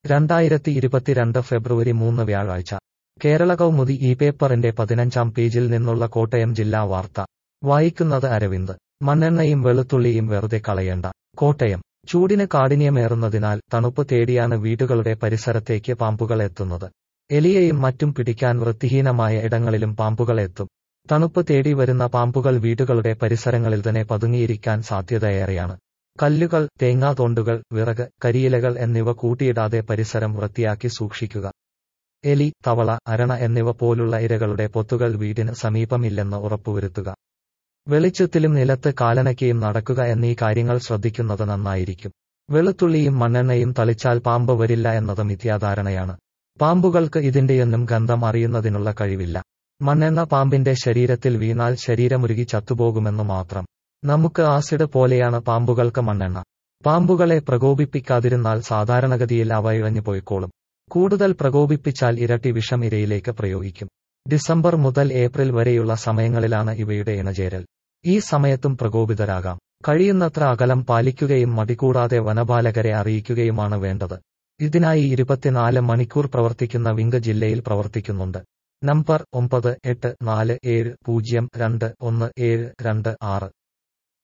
രണ്ടായിരത്തി ഇരുപത്തിരണ്ട് ഫെബ്രുവരി മൂന്ന് വ്യാഴാഴ്ച കേരള കൗമുദി ഈ പേപ്പറിന്റെ പതിനഞ്ചാം പേജിൽ നിന്നുള്ള കോട്ടയം ജില്ലാ വാർത്ത വായിക്കുന്നത് അരവിന്ദ് മണ്ണെണ്ണയും വെളുത്തുള്ളിയും വെറുതെ കളയണ്ട കോട്ടയം ചൂടിന് കാഠിന്യമേറുന്നതിനാൽ തണുപ്പ് തേടിയാണ് വീടുകളുടെ പരിസരത്തേക്ക് പാമ്പുകൾ എത്തുന്നത് എലിയെയും മറ്റും പിടിക്കാൻ വൃത്തിഹീനമായ ഇടങ്ങളിലും പാമ്പുകൾ എത്തും തണുപ്പ് തേടി വരുന്ന പാമ്പുകൾ വീടുകളുടെ പരിസരങ്ങളിൽ തന്നെ പതുങ്ങിയിരിക്കാൻ സാധ്യതയേറെയാണ് കല്ലുകൾ തേങ്ങാതൊണ്ടുകൾ വിറക് കരിയിലകൾ എന്നിവ കൂട്ടിയിടാതെ പരിസരം വൃത്തിയാക്കി സൂക്ഷിക്കുക എലി തവള അരണ എന്നിവ പോലുള്ള ഇരകളുടെ പൊത്തുകൾ വീടിന് സമീപമില്ലെന്ന് ഉറപ്പുവരുത്തുക വെളിച്ചത്തിലും നിലത്ത് കാലനയ്ക്കയും നടക്കുക എന്നീ കാര്യങ്ങൾ ശ്രദ്ധിക്കുന്നത് നന്നായിരിക്കും വെളുത്തുള്ളിയും മണ്ണെണ്ണയും തളിച്ചാൽ പാമ്പ് വരില്ല എന്നത് മിഥ്യാധാരണയാണ് പാമ്പുകൾക്ക് ഇതിന്റെയൊന്നും ഗന്ധം അറിയുന്നതിനുള്ള കഴിവില്ല മണ്ണെണ്ണ പാമ്പിന്റെ ശരീരത്തിൽ വീണാൽ ശരീരമുരുകി ചത്തുപോകുമെന്ന് മാത്രം നമുക്ക് ആസിഡ് പോലെയാണ് പാമ്പുകൾക്ക് മണ്ണെണ്ണ പാമ്പുകളെ പ്രകോപിപ്പിക്കാതിരുന്നാൽ സാധാരണഗതിയിൽ അവ ഇഴഞ്ഞു പോയിക്കോളും കൂടുതൽ പ്രകോപിപ്പിച്ചാൽ ഇരട്ടി വിഷം ഇരയിലേക്ക് പ്രയോഗിക്കും ഡിസംബർ മുതൽ ഏപ്രിൽ വരെയുള്ള സമയങ്ങളിലാണ് ഇവയുടെ ഇണചേരൽ ഈ സമയത്തും പ്രകോപിതരാകാം കഴിയുന്നത്ര അകലം പാലിക്കുകയും മടികൂടാതെ വനപാലകരെ അറിയിക്കുകയുമാണ് വേണ്ടത് ഇതിനായി ഇരുപത്തിനാല് മണിക്കൂർ പ്രവർത്തിക്കുന്ന വിംഗ് ജില്ലയിൽ പ്രവർത്തിക്കുന്നുണ്ട് നമ്പർ ഒമ്പത് എട്ട് നാല് ഏഴ് പൂജ്യം രണ്ട് ഒന്ന് ഏഴ് രണ്ട് ആറ്